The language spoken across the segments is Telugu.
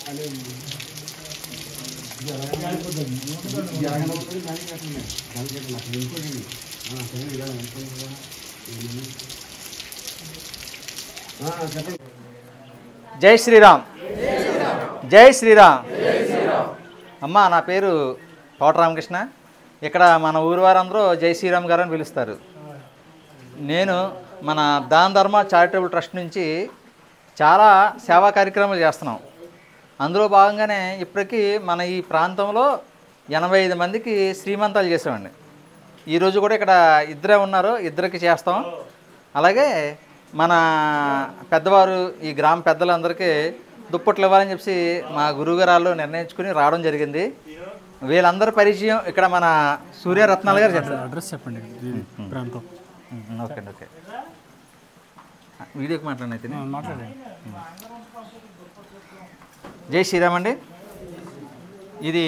జై శ్రీరామ్ జై శ్రీరామ్ అమ్మా నా పేరు కోట రామకృష్ణ ఇక్కడ మన ఊరి వారందరూ జై శ్రీరామ్ గారు అని పిలుస్తారు నేను మన దాన్ ధర్మ చారిటబుల్ ట్రస్ట్ నుంచి చాలా సేవా కార్యక్రమాలు చేస్తున్నాం అందులో భాగంగానే ఇప్పటికీ మన ఈ ప్రాంతంలో ఎనభై ఐదు మందికి శ్రీమంతాలు చేసామండి ఈరోజు కూడా ఇక్కడ ఇద్దరే ఉన్నారు ఇద్దరికి చేస్తాం అలాగే మన పెద్దవారు ఈ గ్రామ పెద్దలందరికీ దుప్పట్లు ఇవ్వాలని చెప్పి మా గురువుగారు నిర్ణయించుకుని రావడం జరిగింది వీళ్ళందరి పరిచయం ఇక్కడ మన సూర్యరత్నాలు గారు చేస్తారు అడ్రస్ చెప్పండి ఇది ప్రాంతం ఓకే అండి ఓకే వీడియోకి మాట్లాడినైతే ఆ, మాట్లాడండి జై శ్రీరామ్ అండి ఇది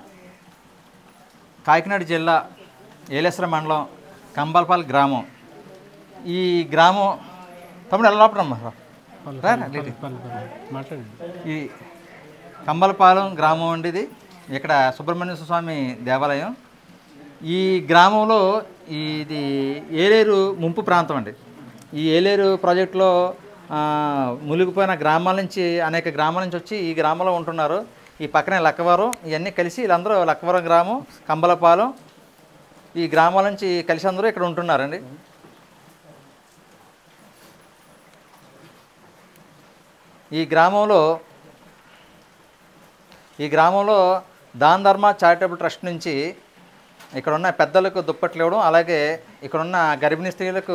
కాకినాడ జిల్లా ఏలేశ్వర మండలం కంబల్పాల్ గ్రామం ఈ గ్రామం తమ్ముడు ఎలా లోపడమ్మా రా. రా, రా, లేట్. పర్లేదు, పర్లేదు. మాట్లాడండి ఈ కంబలపాలెం గ్రామం అండి ఇది ఇక్కడ సుబ్రహ్మణ్య స్వామి దేవాలయం ఈ గ్రామంలో ఇది ఏలేరు ముంపు ప్రాంతం అండి ఈ ఏలేరు ప్రాజెక్టులో ఆ, మునిగిపోయిన గ్రామాల నుంచి అనేక గ్రామాల నుంచి వచ్చి ఈ గ్రామంలో ఉంటున్నారు ఈ పక్కనే లక్కవరం ఇవన్నీ కలిసి వీళ్ళందరూ లక్కవరం గ్రామం కంబలపాలెం ఈ గ్రామాల నుంచి కలిసి అందరూ ఇక్కడ ఉంటున్నారండి ఈ గ్రామంలో ఈ గ్రామంలో దాన్ ధర్మ చారిటబుల్ ట్రస్ట్ నుంచి ఇక్కడ ఉన్న పెద్దలకు దుప్పట్లు ఇవ్వడం అలాగే ఇక్కడ ఉన్న గర్భిణీ స్త్రీలకు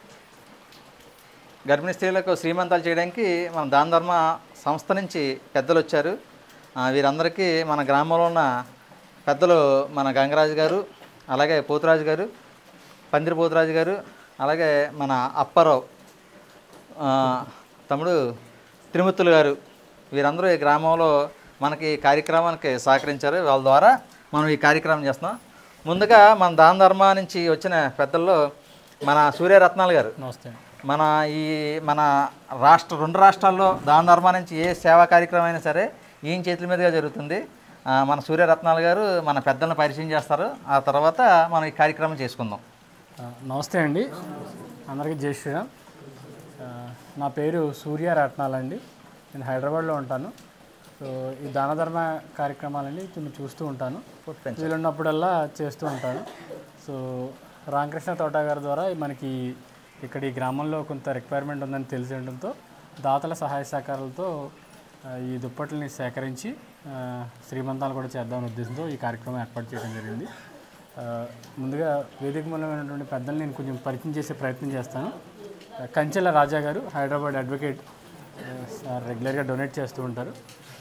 గర్భిణీ స్త్రీలకు శ్రీమంతాలు చేయడానికి మన దాన ధర్మ సంస్థ నుంచి పెద్దలు వచ్చారు ఆ, వీరందరికీ మన గ్రామంలో ఉన్న పెద్దలు మన గంగరాజు గారు అలాగే పోతురాజు గారు పందిరి పోతురాజు గారు అలాగే మన అప్పారావు ఆ, తమ్ముడు తిరుమతులు గారు వీరందరూ ఈ గ్రామంలో మనకి ఈ కార్యక్రమానికి సహకరించారు వాళ్ళ ద్వారా మనం ఈ కార్యక్రమం చేస్తున్నాం ముందుగా మన దాన ధర్మ నుంచి వచ్చిన పెద్దల్లో మన సూర్యరత్నాలు గారు నమస్తే మన ఈ మన రాష్ట్ర రెండు రాష్ట్రాల్లో దాన ధర్మ నుంచి ఏ సేవా కార్యక్రమం అయినా సరే ఈయన చేతుల మీదుగా జరుగుతుంది ఆ, మన సూర్యరత్నాలు గారు మన పెద్దలను పరిచయం చేస్తారు ఆ తర్వాత మనం ఈ కార్యక్రమం చేసుకుందాం ఆ, నమస్తే అండి అందరికీ జై శ్రీరామ్ ఆ, నా పేరు సూర్య రత్నాలండి నేను హైదరాబాద్లో ఉంటాను సో ఈ దాన ధర్మ కార్యక్రమాలని కొన్ని చూస్తూ ఉంటాను వీలున్నప్పుడల్లా చేస్తూ ఉంటాను సో రామకృష్ణ తోట గారి ద్వారా మనకి ఇక్కడ ఈ గ్రామంలో కొంత రిక్వైర్మెంట్ ఉందని తెలిసి ఉండడంతో దాతల సహాయ సహకారాలతో ఆ, ఈ దుప్పట్లని సేకరించి ఆ, శ్రీమంతాలు కూడా చేద్దామనే ఉద్దేశంతో ఈ కార్యక్రమం ఏర్పాటు చేయడం జరిగింది ఆ, ముందుగా వేదిక మూలమైనటువంటి పెద్దల్ని నేను కొంచెం పరిచయం చేసే ప్రయత్నం చేస్తాను ఆ, కంచెల రాజా గారు హైదరాబాద్ అడ్వకేట్ ఆ, సార్ రెగ్యులర్గా డొనేట్ చేస్తూ ఉంటారు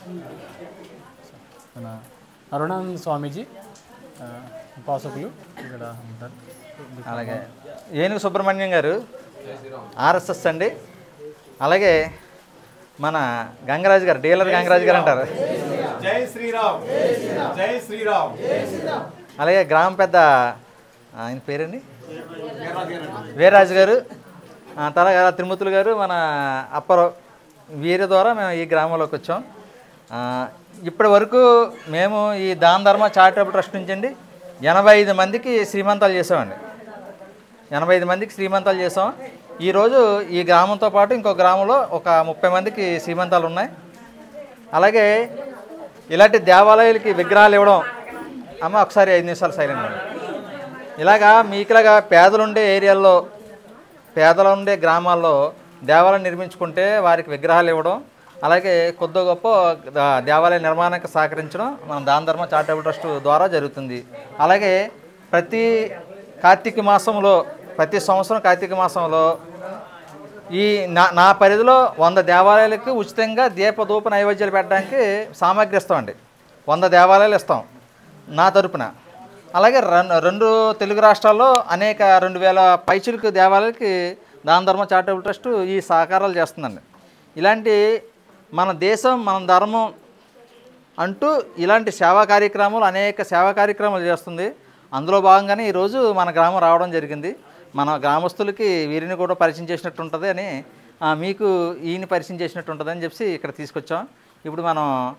మన అరుణానంద స్వామీజీ ఆ, ఉపాసకులు ఇక్కడ ఉంటారు అలాగే ఏనుగు సుబ్రహ్మణ్యం గారు ఆర్ఎస్ఎస్ అండి అలాగే మన గంగరాజు గారు డీలర్ గంగరాజు గారు అంటారు జై శ్రీరామ్ జై శ్రీరామ్ అలాగే గ్రామ పెద్ద ఆయన పేరండి వీర్రాజు గారు ఆ, తర్వాత తిరుమతులు గారు మన అప్పారావు వీరి ద్వారా మేము ఈ గ్రామంలోకి వచ్చాం ఆ, ఇప్పటి వరకు మేము ఈ దాన ధర్మ చారిటబుల్ ట్రస్ట్ నుంచి అండి ఎనభై ఐదు మందికి శ్రీమంతాలు చేసామండి ఎనభై ఐదు మందికి శ్రీమంతాలు చేసాం ఈరోజు ఈ గ్రామంతో పాటు ఇంకో గ్రామంలో ఒక ముప్పై మందికి శ్రీమంతాలు ఉన్నాయి అలాగే ఇలాంటి దేవాలయాలకి విగ్రహాలు ఇవ్వడం అమ్మ ఒకసారి ఐదు నిమిషాలు సైలెంట్ ఉండండి. ఇలాగా మీకులాగా పేదలు ఉండే ఏరియాల్లో పేదలు ఉండే గ్రామాల్లో దేవాలయం నిర్మించుకుంటే వారికి విగ్రహాలు ఇవ్వడం అలాగే కొద్ది గొప్ప దా- దేవాలయ నిర్మాణానికి సహకరించడం మన దాన ధర్మ చారిటబుల్ ట్రస్ట్ ద్వారా జరుగుతుంది అలాగే ప్రతి కార్తీక మాసంలో ప్రతి సంవత్సరం కార్తీక మాసంలో ఈ నా నా పరిధిలో వంద దేవాలయాలకు ఉచితంగా దీపధూప నైవేద్యాలు పెట్టడానికి సామాగ్రి ఇస్తామండి వంద దేవాలయాలు ఇస్తాం నా తరపున అలాగే రన్ రెండు తెలుగు రాష్ట్రాల్లో అనేక రెండు వేల పైచులకు దేవాలయాలకి దాన ధర్మ చారిటబుల్ ట్రస్ట్ ఈ సహకారాలు చేస్తుందండి ఇలాంటి మన దేశం మన ధర్మం అంటూ ఇలాంటి సేవా కార్యక్రమాలు అనేక సేవా కార్యక్రమాలు చేస్తుంది అందులో భాగంగానే ఈరోజు మన గ్రామం రావడం జరిగింది మన గ్రామస్తులకి వీరిని కూడా పరిచయం చేసినట్టు ఉంటుంది అని ఆ, మీకు ఈయన పరిచయం చేసినట్టు ఉంటుంది అని చెప్పి ఇక్కడ తీసుకొచ్చాం ఇప్పుడు మనం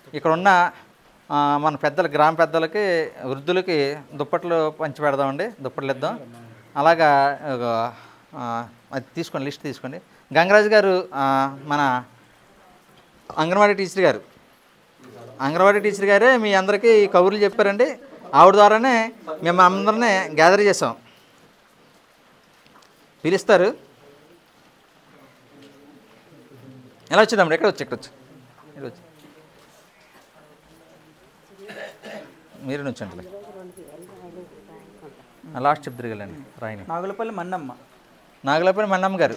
ఇక్కడ ఉన్న ఆ, మన పెద్దల గ్రామ పెద్దలకి వృద్ధులకి దుప్పట్లు పంచి పెడదామండి దుప్పట్లు ఇద్దాం అలాగా ఒక, ఆ, అది తీసుకోండి లిస్ట్ తీసుకోండి గంగరాజు గారు ఆ, మన అంగన్వాడీ టీచర్ గారు అంగన్వాడీ టీచర్ గారే మీ అందరికీ ఈ కబుర్లు చెప్పారండి ఆవిడ ద్వారానే మేము అందరినీ గ్యాదర్ చేసాం పిలుస్తారు ఎలా వచ్చిందమ్మ ఎక్కడ వచ్చి ఎక్కడ వచ్చి ఇక్కడ వచ్చి మీరు నుంచండి లాస్ట్ చెప్ తిరగలండి రాయని నాగులపల్లి మన్నమ్మ నాగలపల్లి మన్నమ్మ గారు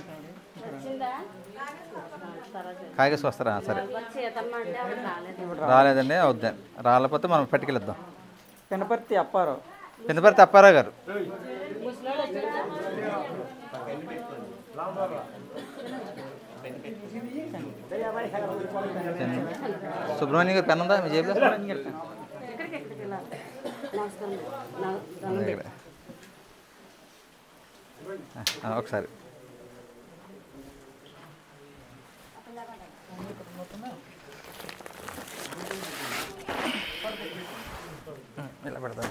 కాగేసి వస్తారా సరే రాలేదండి అవుద్దాం రాలేకపోతే మనం పట్టుకెళ్ళిద్దాం పినపర్తి అప్పారావు కిందపడి అప్పారావు గారు సుబ్రహ్మణ్యం గారు పెన్ ఉందా మీ జేబులో ఇక్కడ. ఆ, ఒకసారి ఇలా పెడతాను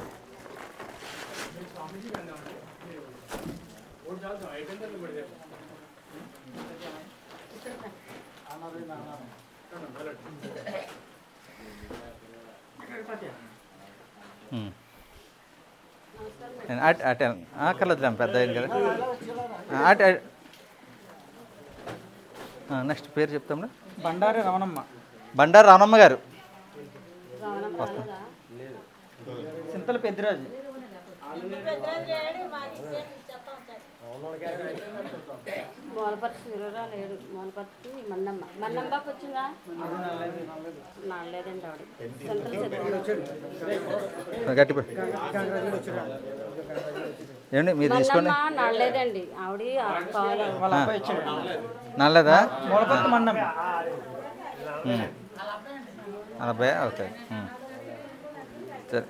ఉమ్. నేను అటు అటు అక్కర్లేదులే పెద్ద అయింది కదా ఆ, అటు అటు. ఆ, నెక్స్ట్ పేరు చెప్తాము బండారి రమణమ్మ బండారు రామమ్మ గారు చింతల పెద్దిరాజు మూలపర్తి సూర్యరావు లేడు మూలపర్తి మన్నమ్మ మన్నమ్మకి వచ్చిందా నాలేదండి ఆవిడ సెంట్రల్ చెప్పండి గట్టి పే- ఏమండి మీరు తీసుకోండి మన్నమ్మ నాలేదండి ఆవిడ కావాలి వాళ్ళ అబ్బాయి ఇచ్చాడు నల్లదా మూలపర్తి మన్నమ్మ ఉమ్. నలభై అవుతాయి ఉమ్. సరే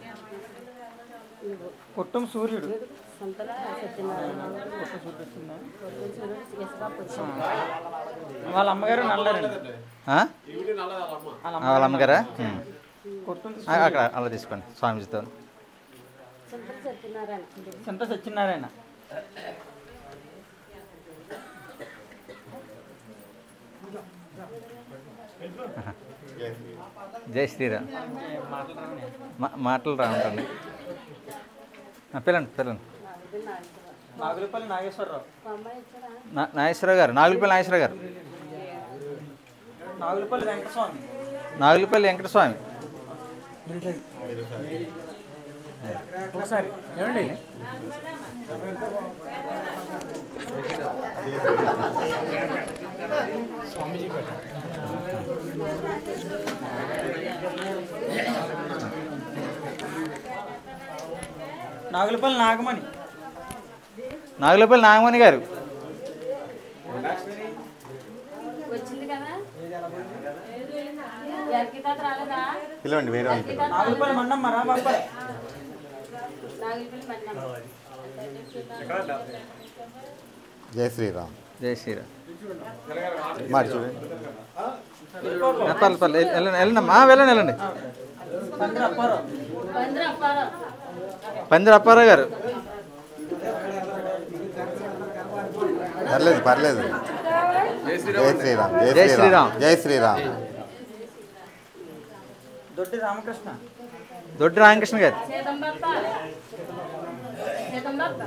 కుట్టం సూర్యుడు సంతల సత్యనారాయణ సూర్యుడు ఇసుకాపు వచ్చింది వాళ్ళ అమ్మగారు నల్లారండి ఆ? వాళ్ళ ఆ, వాళ్ళ అమ్మగారా ఉమ్. కుట్టం ఆ, అక్కడ అలా తీసుకోండి స్వామీజీతో సంతల సత్యనారాయణ చింత సత్యనారాయణ జై శ్రీరామ్ మా- మాటలు రావండి పిల్లండి పిల్లండి నాగులపల్లి నాగేశ్వరరావు అమ్మాయి వచ్చారా నా నాగేశ్వరరావు గారు నాగులపల్లి నాగేశ్వరరావు గారు నాగులపల్లి వెంకటస్వామి నాగులపల్లి వెంకటస్వామి ఒకసారి ఏమండి నాగులపల్లి నాగమణి నాగులపల్లి నాగమణి గారు వచ్చింది కదా ఎవరికి తాత రాలేదా పిలవండి వేరే వాళ్ళు పిలవండి. నాగులపల్లి మన్నమ్మ రా బాబాయ్ నాగులపల్లి మన్నమ్మ జై శ్రీరామ్ జై శ్రీరామ్ మరి చూడండి ఆ, పర్లేదు పర్లేదు వెళ్ళ- వెళ్ళండి వెళ్ళండి ఆ, వెళ్ళండి వెళ్ళండి తండ్రి అప్పారావు పంద్ర అప్పారావు పందిరి అప్పారావు గారు పర్లేదు పర్లేదు జై శ్రీరామ్ జై జై శ్రీరామ్. శ్రీరామ్ జై శ్రీరామ్ దొడ్డి రామకృష్ణ దొడ్డి రామకృష్ణ గారు సీతంబప్ప సీతంబప్ప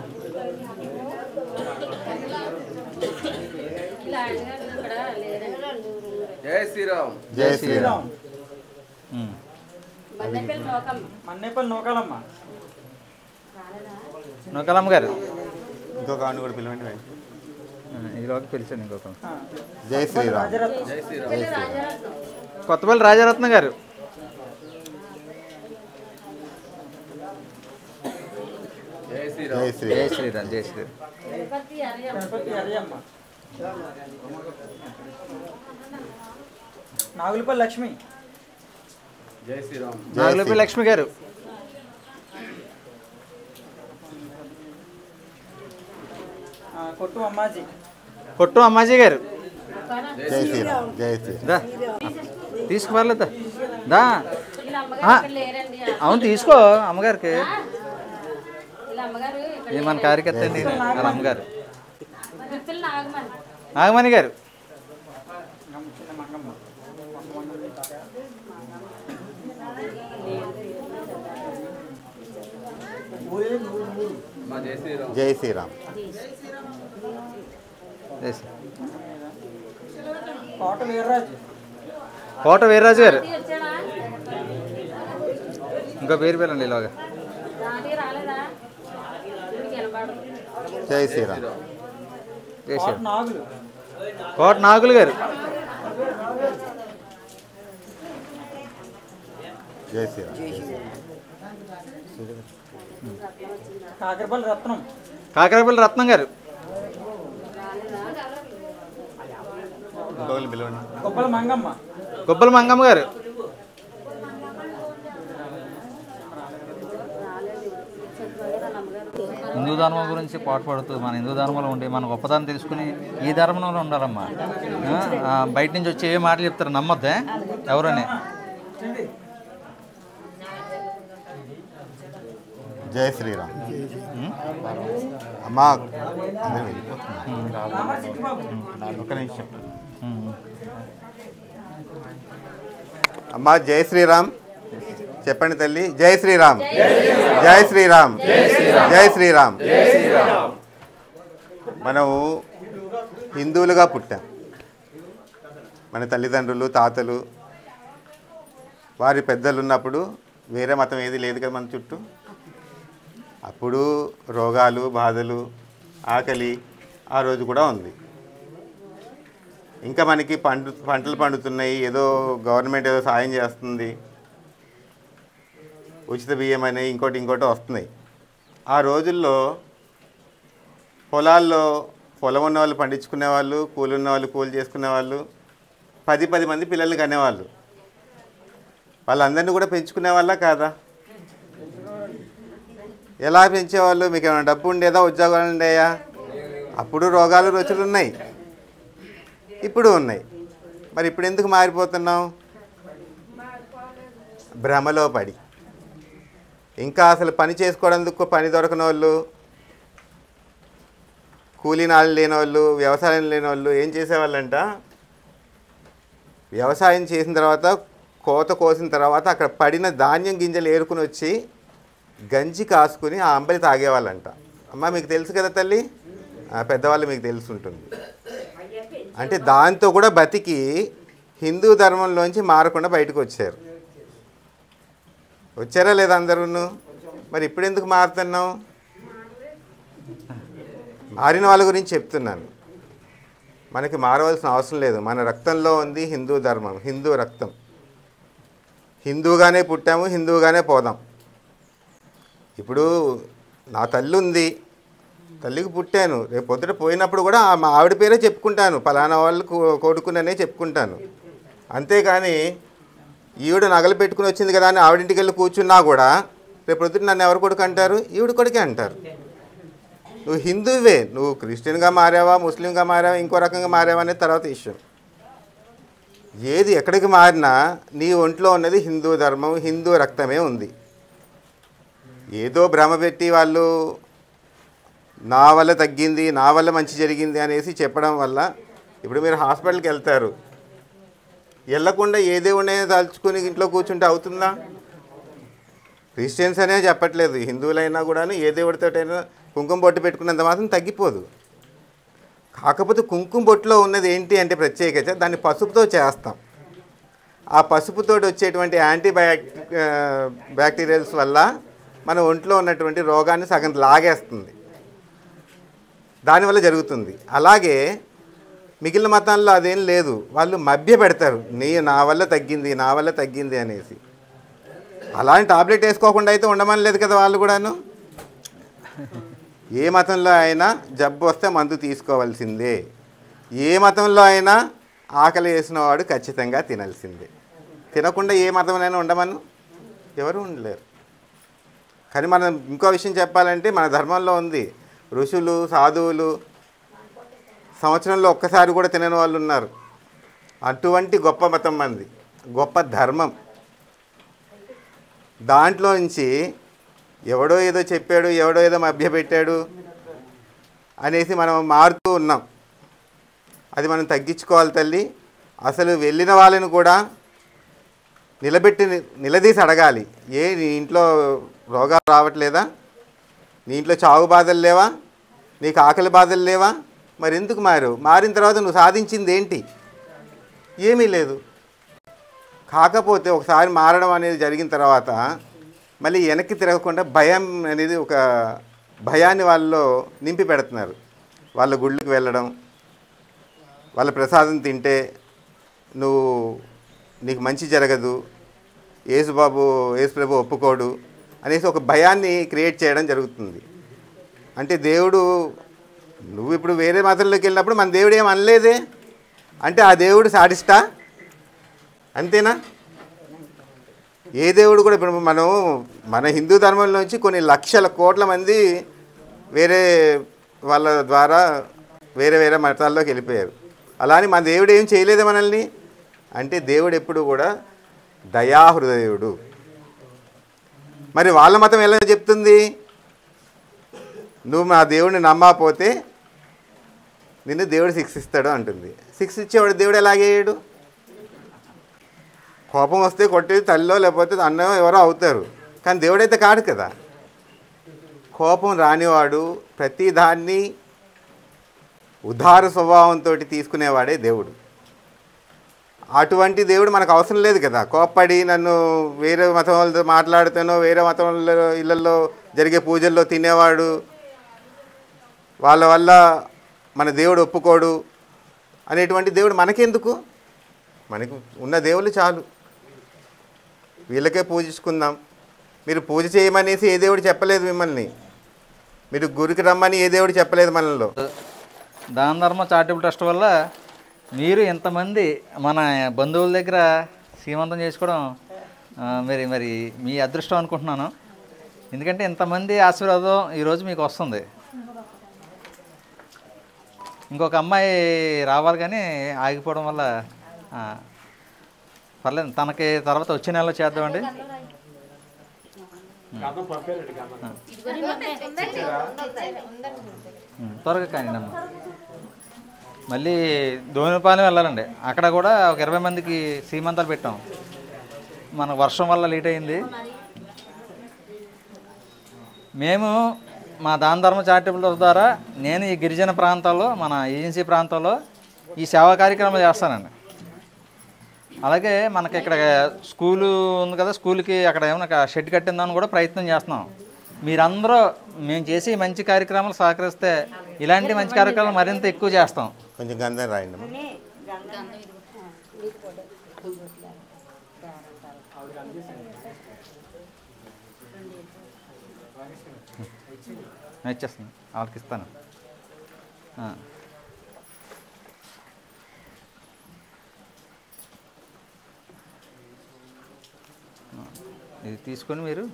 ఇలా అడిగారు ఇక్కడ లేదండి జై శ్రీరామ్ జై శ్రీరామ్ ఉమ్. మన్నెపల్లి నోకమ్మ మన్నేపల్లి నూకాలమ్మ రాలేదా నూకలమ్మ గారు ఇంకొక ఆవిడ కూడా పిలవండి ఆ, ఈలోకి పిలిచాను ఇంకొక ఆ, జై శ్రీరామ్ రాజరత్నం జై శ్రీరామ్ రాజారత్నం కొత్తపల్లి రాజారత్న గారు జై జై శ్రీరామ్ జై శ్రీరామ్ శ్రీరామ్ జై శ్రీరామ్ తిరుపతి అరియమ్మ గణపతి అరియమ్మ నాగులపల్లి లక్ష్మి జై శ్రీరామ్ జై నాగులపల్లి శ్రీరామ్ లక్ష్మి గారు ఆ, కొట్టు అమ్మాజీ కొట్టు అమ్మాజీ గారు జై శ్రీరామ్ జై శ్రీరామ్ దా తీసుకుపర్లేదా దా వీళ్ళ అమ్మగారు ఆ. ఇక్కడ లేరండి అవును తీసుకో అమ్మగారికి వీళ్ళ అమ్మగారు ఇక్కడ ఇది మన కార్యకర్త అండి వాళ్ళ అమ్మగారు గుర్తులు నాగమని నాగమణి గారు మా జై శ్రీరామ్ జై శ్రీరామ్ చేసి. కోట వీర్రాజు కోట వీర్రాజు గారు దాటి వచ్చాడా ఇంకో పేరు పేరండి ఇలాగా దాటి రాలేదా మీకు వినపడదు జై శ్రీరామ్ కోట చేశారు నాగులు కోట నాగులు గారు జై శ్రీరామ్ జై శ్రీరామ్. కాకరపల్లి రత్నం కాకరపల్లి రత్నం గారు ఇంకొకరిని పిలవండి గొప్పల మంగమ్మ గుబ్బల మంగమ్మ గారు హిందూ ధర్మం గురించి పాటుపడుతూ మన హిందూ ధర్మంలో ఉండి మన గొప్పతనం తెలుసుకుని ఈ ధర్మంలో ఉండాలమ్మా ఆ, ఆ, బయట నుంచి వచ్చి ఏ మాటలు చెప్తారు నమ్మొద్దే ఎవరని జై శ్రీరామ్ అమ్మా అందరూ వెళ్ళిపోతున్నారు. ఒక్క నిమిషం ఉమ్. అమ్మా జై శ్రీరామ్ చెప్పండి తల్లి జై శ్రీరామ్ జై శ్రీరామ్ జై శ్రీరామ్ మనము హిందువులుగా పుట్టాం మన తల్లిదండ్రులు తాతలు వారి పెద్దలు ఉన్నప్పుడు వేరే మతం ఏది లేదు కదా మన చుట్టూ అప్పుడు రోగాలు బాధలు ఆకలి ఆ రోజు కూడా ఉంది ఇంకా మనకి పండు పంటలు పండుతున్నాయి ఏదో గవర్నమెంట్ ఏదో సాయం చేస్తుంది ఉచిత బియ్యం అని ఇంకోటి ఇంకోటి వస్తున్నాయి ఆ రోజుల్లో పొలాల్లో పొలం ఉన్న వాళ్ళు పండించుకునే వాళ్ళు కూలి ఉన్న వాళ్ళు కూలి చేసుకునే వాళ్ళు పది పది మంది పిల్లల్ని కనేవాళ్ళు వాళ్ళందరినీ కూడా పెంచుకునే వాళ్ళ కాదా ఎలా పెంచేవాళ్ళు మీకు ఏమైనా డబ్బు ఉండేదా ఉద్యోగాలు ఉండేయా అప్పుడు రోగాలు రుచులు ఉన్నాయి ఇప్పుడు ఉన్నాయి మరి ఇప్పుడు ఎందుకు మారిపోతున్నాం భ్రమలో పడి ఇంకా అసలు పని చేసుకోవడానికి పని దొరకని వాళ్ళు కూలీ నాళ్ళు లేని వాళ్ళు వ్యవసాయం లేని వాళ్ళు ఏం చేసేవాళ్ళంట వ్యవసాయం చేసిన తర్వాత కోత కోసిన తర్వాత అక్కడ పడిన ధాన్యం గింజలు ఏరుకుని వచ్చి గంజి కాసుకుని ఆ అంబలి తాగేవాళ్ళంట అమ్మ మీకు తెలుసు కదా తల్లి ఆ, పెద్దవాళ్ళు మీకు తెలిసి ఉంటుంది అంటే దాంతో కూడా బతికి హిందూ ధర్మంలోంచి మారకుండా బయటకు వచ్చారు వచ్చారా లేదా అందరూ మరి ఇప్పుడు ఎందుకు మారుతున్నాం మారిన వాళ్ళ గురించి చెప్తున్నాను మనకి మారవలసిన అవసరం లేదు మన రక్తంలో ఉంది హిందూ ధర్మం హిందూ రక్తం హిందూగానే పుట్టాము హిందూగానే పోదాం ఇప్పుడు నా తల్లి ఉంది తల్లికి పుట్టాను రేపు పొద్దుట పోయినప్పుడు కూడా ఆ మా ఆవిడ పేరే చెప్పుకుంటాను పలానా వాళ్ళు కో- కొడుకుననే చెప్పుకుంటాను అంతేగాని ఈవిడ నగలు పెట్టుకుని వచ్చింది కదా అని ఆవిడింటికి వెళ్ళి కూర్చున్నా కూడా రేపు పొద్దుట నన్ను ఎవరు కొడుకు అంటారు ఈవిడ కొడుకే అంటారు నువ్వు హిందువే నువ్వు క్రిస్టియన్గా మారావా ముస్లింగా మారావా ఇంకో రకంగా మారావా అనేది తర్వాత విషయం ఏది ఎక్కడికి మారినా నీ ఒంట్లో ఉన్నది హిందూ ధర్మం హిందూ రక్తమే ఉంది ఏదో భ్రమ పెట్టి వాళ్ళు నా వల్ల తగ్గింది నా వల్ల మంచి జరిగింది అనేసి చెప్పడం వల్ల ఇప్పుడు మీరు హాస్పిటల్కి వెళ్తారు వెళ్ళకుండా ఏ దేవుడినైనా తలుచుకుని ఇంట్లో కూర్చుంటే అవుతుందా క్రిస్టియన్స్ అనే చెప్పట్లేదు హిందువులైనా కూడాను ఏ దేవుడితోటైనా కుంకుమ బొట్టు పెట్టుకున్నంత మాత్రం తగ్గిపోదు కాకపోతే కుంకుమ బొట్టులో ఉన్నది ఏంటి అంటే ప్రత్యేకత దాన్ని పసుపుతో చేస్తాం ఆ పసుపుతోటి వచ్చేటువంటి యాంటీబయాక్ బ్యాక్టీరియల్స్ వల్ల మన ఒంట్లో ఉన్నటువంటి రోగాన్ని సగం లాగేస్తుంది దానివల్ల జరుగుతుంది అలాగే మిగిలిన మతాల్లో అదేం లేదు వాళ్ళు మభ్య పెడతారు నీ నా వల్ల తగ్గింది నా వల్ల తగ్గింది అనేసి అలాంటి టాబ్లెట్ వేసుకోకుండా అయితే ఉండమని లేదు కదా వాళ్ళు కూడాను ఏ మతంలో అయినా జబ్బు వస్తే మందు తీసుకోవాల్సిందే ఏ మతంలో అయినా ఆకలి వేసిన వాడు ఖచ్చితంగా తినాల్సిందే తినకుండా ఏ మతంలోనైనా ఉండమను ఎవరు ఉండలేరు కానీ మనం ఇంకో విషయం చెప్పాలంటే మన ధర్మంలో ఉంది ఋషులు సాధువులు సంవత్సరంలో ఒక్కసారి కూడా తినని వాళ్ళు ఉన్నారు అటువంటి గొప్ప మతం మంది గొప్ప ధర్మం దాంట్లో నుంచి ఎవడో ఏదో చెప్పాడు ఎవడో ఏదో మభ్యపెట్టాడు అనేసి మనం మారుతూ ఉన్నాం అది మనం తగ్గించుకోవాలి తల్లి అసలు వెళ్ళిన వాళ్ళని కూడా నిలబెట్టి నిలదీసి అడగాలి ఏ నీ ఇంట్లో రోగాలు రావట్లేదా నీ ఇంట్లో చావు బాధలు లేవా నీకు ఆకలి బాధలు లేవా మరి ఎందుకు మారు మారిన తర్వాత నువ్వు సాధించింది ఏంటి ఏమీ లేదు కాకపోతే ఒకసారి మారడం అనేది జరిగిన తర్వాత మళ్ళీ వెనక్కి తిరగకుండా భయం అనేది ఒక భయాన్ని వాళ్ళలో నింపి పెడుతున్నారు వాళ్ళ గుళ్ళకి వెళ్ళడం వాళ్ళ ప్రసాదం తింటే నువ్వు నీకు మంచి జరగదు యేసుబాబు యేసుప్రభు ఒప్పుకోడు అనేసి ఒక భయాన్ని క్రియేట్ చేయడం జరుగుతుంది అంటే దేవుడు నువ్వు ఇప్పుడు వేరే మతంలోకి వెళ్ళినప్పుడు మన దేవుడు ఏం అనలేదే అంటే ఆ దేవుడు సాడిస్టా అంతేనా ఏ దేవుడు కూడా ఇప్పుడు మనం మన హిందూ ధర్మంలోంచి కొన్ని లక్షల కోట్ల మంది వేరే వాళ్ళ ద్వారా వేరే వేరే మతాల్లోకి వెళ్ళిపోయారు అలానే మన దేవుడు ఏం చేయలేదు మనల్ని అంటే దేవుడు ఎప్పుడు కూడా దయాహృదయుడు మరి వాళ్ళ మతం ఎలా చెప్తుంది నువ్వు మా దేవుడిని నమ్మకపోతే నిన్ను దేవుడు శిక్షిస్తాడు అంటుంది శిక్ష ఇచ్చేవాడు దేవుడు ఎలాగేయడు కోపం వస్తే కొట్టేది తల్లిలో లేకపోతే అన్నో ఎవరో అవుతారు కానీ దేవుడైతే కాడు కదా కోపం రానివాడు ప్రతి దాన్ని ఉదార స్వభావంతో తీసుకునేవాడే దేవుడు అటువంటి దేవుడు మనకు అవసరం లేదు కదా కోప్పడి నన్ను వేరే మతం వాళ్ళతో మాట్లాడుతానో వేరే మతం వాళ్ళ ఇళ్ళల్లో జరిగే పూజల్లో తినేవాడు వాళ్ళ వల్ల మన దేవుడు ఒప్పుకోడు అనేటువంటి దేవుడు మనకెందుకు మనకు ఉన్న దేవుళ్ళు చాలు వీళ్ళకే పూజించుకుందాం మీరు పూజ చేయమనేసి ఏ దేవుడు చెప్పలేదు మిమ్మల్ని మీరు గురికి రమ్మని ఏ దేవుడు చెప్పలేదు మనలో దాన ధర్మ చారిటబుల్ ట్రస్ట్ వల్ల మీరు ఇంతమంది మన బంధువుల దగ్గర సీమంతం చేసుకోవడం ఆ, మరి మరి మీ అదృష్టం అనుకుంటున్నాను ఎందుకంటే ఇంతమంది ఆశీర్వాదం ఈరోజు మీకు వస్తుంది ఇంకొక అమ్మాయి రావాలి కానీ ఆగిపోవడం వల్ల ఆ, పర్లేదు తనకి తర్వాత వచ్చే నెలలో చేద్దామండి ఉం, త్వరగా కానీ అమ్మ మళ్ళీ దోనిపాలెం వెళ్ళాలండి అక్కడ కూడా ఒక ఇరవై మందికి సీమంతాలు పెట్టాం మన వర్షం వల్ల లేట్ అయింది మేము మా దాన ధర్మ చారిటబుల్ ట్రస్ట్ ద్వారా నేను ఈ గిరిజన ప్రాంతాల్లో మన ఏజెన్సీ ప్రాంతాల్లో ఈ సేవా కార్యక్రమాలు చేస్తానండి అలాగే మనకి ఇక్కడ స్కూలు ఉంది కదా స్కూల్కి అక్కడ ఏమైనా షెడ్ కట్టిందని కూడా ప్రయత్నం చేస్తున్నాం మీరందరూ మేము చేసి మంచి కార్యక్రమాలు సహకరిస్తే ఇలాంటి మంచి కార్యక్రమాలు మరింత ఎక్కువ చేస్తాం కొంచెం గంధం రాయండి అమ్మా. నేను ఇచ్చేస్తాను వాళ్ళకి ఇస్తాను ఆ. ఆ, ఇది తీసుకొని మీరు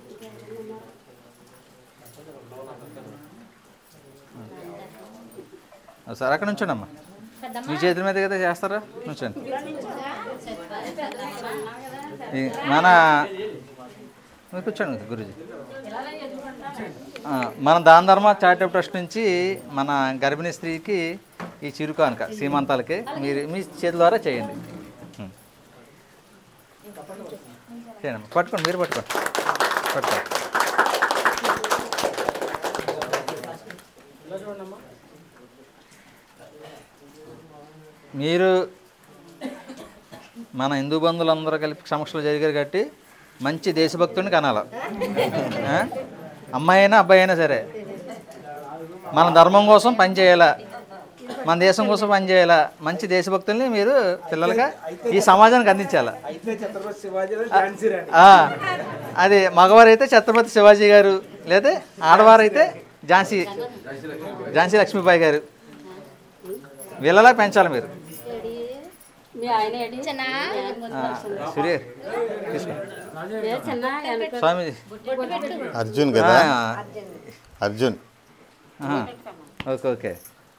ఆ, సరే అక్కడ నుంచండి అమ్మా మీ చేతుల మీద కదా చేస్తారా నుంచండి ఈ మన మీరు కూర్చోండి గురుజీ ఆ, మన దాన ధర్మ చారిటబుల్ ట్రస్ట్ నుంచి మన గర్భిణీ స్త్రీకి ఈ చిరుకానుక సీమంతాలకి మీరు మీ చేతుల ద్వారా చేయండి ఉం. చేయండి పట్టుకోండి మీరు పట్టుకోండి పట్టుకోండి మీరు మన హిందూ బంధువులందరూ కలిపి సమక్షంలో జరిగారు కాబట్టి మంచి దేశభక్తుడిని కనాల ఆ? అమ్మాయి అయినా అబ్బాయి అయినా సరే మన ధర్మం కోసం పనిచేయాలా మన దేశం కోసం పనిచేయాలా మంచి దేశభక్తుల్ని మీరు పిల్లలుగా ఈ సమాజానికి అందించాలా ఆ, అది మగవారైతే ఛత్రపతి శివాజీ గారు లేదా ఆడవారైతే ఝాన్సీ ఝాన్సీ లక్ష్మీబాయి గారు వీళ్ళలా పెంచాలి మీరు మీ ఆయన ఏడి? ఆ, సూర్య తీసుకో ఏ చిన్న వెనక స్వామీజీ అర్జున్ కదా ఆ, అర్జున్ ఆహా. ఓకే ఓకే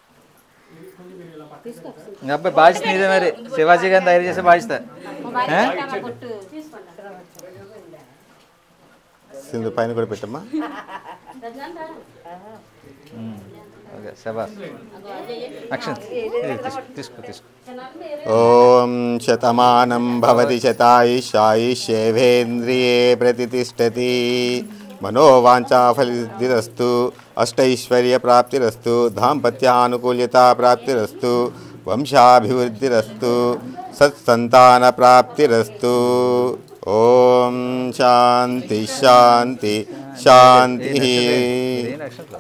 ఇంకా అబ్బాయి బాధ్యత నీదే మరి శివాజీ గారిని తయారు చేసే బాధ్యత మొబైల్ ఏ? పెట్టామా కొట్టు తీసుకోండి సింధు పైన కూడా పెట్టమ్మా రజనంతా ఉమ్, ఓకే శబాస్ అక్షన్ తీసుకో తీసుకో తీసుకో చిన్నాడు మీరే ఓం శతమానం భవతి శతాయుషాయుష్యేవేంద్రియే ప్రతిష్టతి మనోవాంఛాఫలిరస్తు అష్టైశ్వర్యప్రాప్తిరస్తు దాంపత్యానుకూల్యతా ప్రాప్తిరస్తు వంశాభివృద్ధిరస్తు సత్సంతానప్రాప్తిరస్తు ఓం శాంతి శాంతి శాంతి ఇదేంటి అక్షంతలు?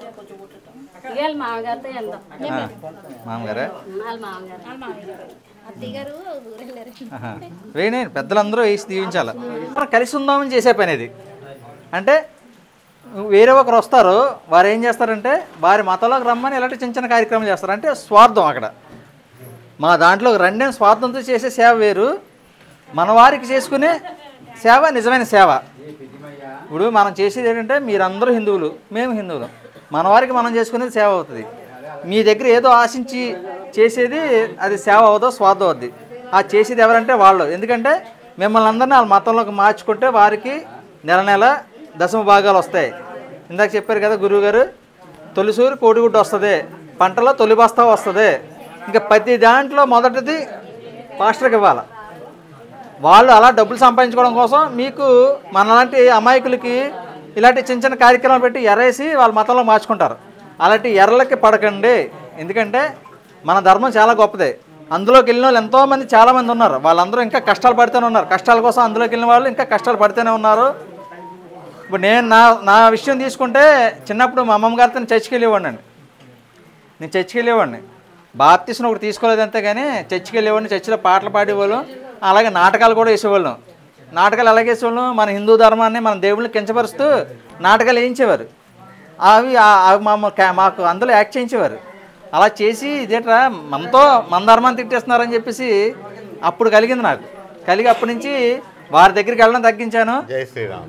ఇవాళ మామగారితో వెళ్దాం ఆ, మామగారా వాళ్ళ మామగారు అత్తయ్యగారు ఊరెళ్ళారు ఆహా. వేయనండి పెద్దలందరూ వేసి దీవించాలి మనం కలిసి ఉందామని చేసే పని ఇది అంటే వేరే ఒకరు వస్తారు వారు ఏం చేస్తారంటే వారి మతంలోకి రమ్మని ఇలాంటి చిన్న చిన్న కార్యక్రమాలు చేస్తారు అంటే స్వార్థం అక్కడ మా దాంట్లో రండి అని స్వార్థంతో చేసే సేవ వేరు మన వారికి చేసుకునే సేవ నిజమైన సేవ ఇప్పుడు మనం చేసేది ఏంటంటే మీరందరూ హిందువులు మేము హిందువులు మన వారికి మనం చేసుకునేది సేవ అవుతుంది మీ దగ్గర ఏదో ఆశించి చేసేది అది సేవ అవుదో స్వార్థం అవుద్ది ఆ చేసేది ఎవరంటే వాళ్ళు ఎందుకంటే మిమ్మల్ని అందరినీ వాళ్ళ మతంలోకి మార్చుకుంటే వారికి నెల నెల దశమ భాగాలు వస్తాయి ఇందాక చెప్పారు కదా గురువుగారు తొలిసూరి కోడిగుడ్డు వస్తుంది పంటలో తొలి బస్తా వస్తుంది ఇంకా ప్రతి దాంట్లో మొదటిది పాస్టర్కి ఇవ్వాలి వాళ్ళు అలా డబ్బులు సంపాదించుకోవడం కోసం మీకు మనలాంటి అమాయకులకి ఇలాంటి చిన్న చిన్న కార్యక్రమాలు పెట్టి ఎరేసి వాళ్ళ మతంలో మార్చుకుంటారు అలాంటి ఎర్రలకి పడకండి ఎందుకంటే మన ధర్మం చాలా గొప్పదే అందులోకి వెళ్ళిన వాళ్ళు ఎంతోమంది చాలామంది ఉన్నారు వాళ్ళందరూ ఇంకా కష్టాలు పడుతూనే ఉన్నారు కష్టాల కోసం అందులోకి వెళ్ళిన వాళ్ళు ఇంకా కష్టాలు పడుతూనే ఉన్నారు ఇప్పుడు నేను నా నా విషయం తీసుకుంటే చిన్నప్పుడు మా అమ్మమ్మ గారితో నేను చర్చికి వెళ్ళేవాడిని అండి నేను చర్చికి వెళ్ళేవాడిని బాప్తీసుని ఒకటి తీసుకోలేదు అంతే కానీ చర్చికి వెళ్ళేవాడిని చర్చిలో పాటలు పాడేవాళ్ళం అలాగే నాటకాలు కూడా వేసేవాళ్ళం నాటకాలు ఎలాగ వేసేవాళ్ళం మన హిందూ ధర్మాన్ని మన దేవుళ్ళని కించపరుస్తూ నాటకాలు వేయించేవారు అవి ఆ- అవి మా మా- మాకు అందులో యాక్ట్ చేయించేవారు అలా చేసి ఇదేట్రా మనతో మన ధర్మాన్ని తిట్టేస్తున్నారని చెప్పేసి అప్పుడు కలిగింది నాకు కలిగి అప్పటి నుంచి వారి దగ్గరికి వెళ్ళడం తగ్గించాను జై శ్రీరామ్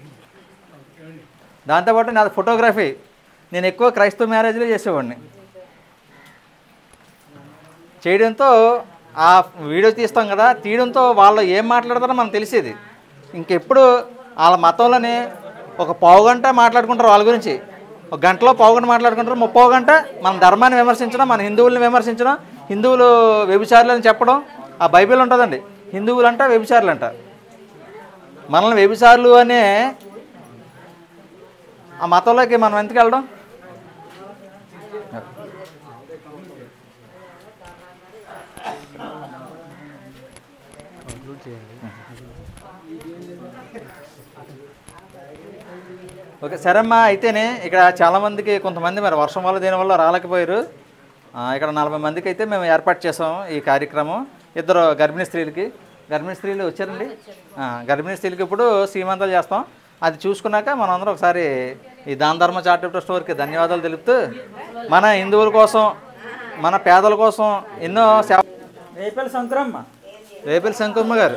దాంతోపాటు నాది ఫోటోగ్రఫీ నేను ఎక్కువ క్రైస్తవ మ్యారేజ్లో చేసేవాడిని చేయడంతో ఆ వీడియో తీస్తాం కదా తీయడంతో వాళ్ళు ఏం మాట్లాడతారో మనకు తెలిసేది ఇంకెప్పుడు వాళ్ళ మతంలోనే ఒక పావు గంట మాట్లాడుకుంటారు వాళ్ళ గురించి ఒక గంటలో పావు గంట మాట్లాడుకుంటారు ముప్పో గంట మన ధర్మాన్ని విమర్శించడం మన హిందువుల్ని విమర్శించడం హిందువులు వ్యభిచారులు అని చెప్పడం ఆ బైబిల్ ఉంటుందండి హిందువులు అంట వ్యభిచారులు అంట మనల్ని వ్యభిచారులు అనే ఆ మతంలోకి మనం ఎందుకు వెళ్ళడం ఓకే సరేమ్మా అయితేనే ఇక్కడ చాలామందికి కొంతమంది మరి వర్షం వల్ల దేని వల్ల రాలేకపోయారు ఆ, ఇక్కడ నలభై మందికి అయితే మేము ఏర్పాటు చేసాం ఈ కార్యక్రమం ఇద్దరు గర్భిణీ స్త్రీలకి గర్భిణీ స్త్రీలు వచ్చారండి ఆ, గర్భిణీ స్త్రీలకి ఇప్పుడు సీమంతాలు చేస్తాం అది చూసుకున్నాక మనం అందరం ఒకసారి ఈ దాన ధర్మ చారిటబుల్ స్టోర్కి ధన్యవాదాలు తెలుపుతూ మన హిందువుల కోసం మన పేదల కోసం ఎన్నో సేవ రేపల్లి శంకరమ్మ రేపల్లి శంకమ్మ గారు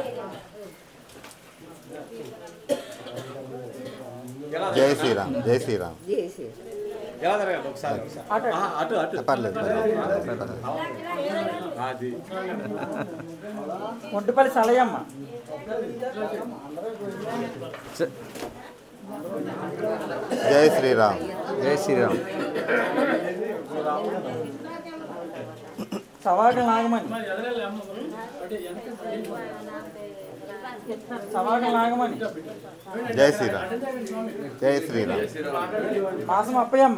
జై శ్రీరామ్ జై శ్రీరామ్ పర్లేదు పర్లేదు ఒంటిపల్లి సలయమ్మ స- జై శ్రీరామ్ జై శ్రీరామ్ సవాగల నాగమణి సవాగల నాగమణి జై శ్రీరామ్ జై శ్రీరామ్ మాసం అప్పయ్యమ్మ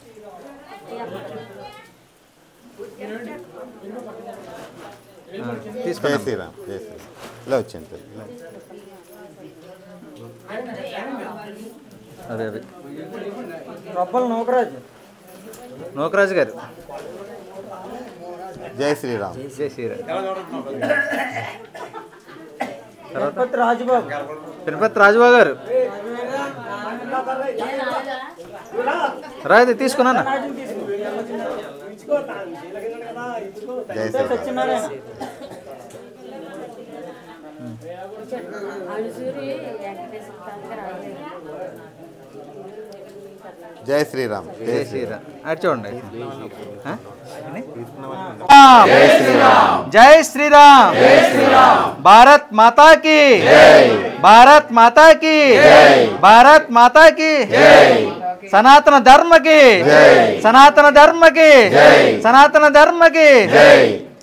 ఆ, జై తీసుకోండి శ్రీరామ్ జై శ్రీరామ్ ఇలా వచ్చాను తల్లి, ఇలా. అదే అదే రొబ్బల నూకరాజు నూకరాజు గారు జై శ్రీరామ్ జై శ్రీరామ్ తిరుపతి రాజుబాబు తిరుపతి రాజుబాబు గారు రా ఇది తీసుకున్నాను జై శ్రీరామ్ సత్యనారాయణ అణుసూరి వెంకటేశ్వర స్వామి గారు రాలేదు. జై శ్రీరామ్ జై శ్రీరామ్ అటు చూడండి ఆ? ఏంటి? జై శ్రీరామ్ భారత్ మాతా కి భారత్ మాతా కి భారత్ మాతా కి సనాతన ధర్మకి సనాతన ధర్మకి సనాతన ధర్మకి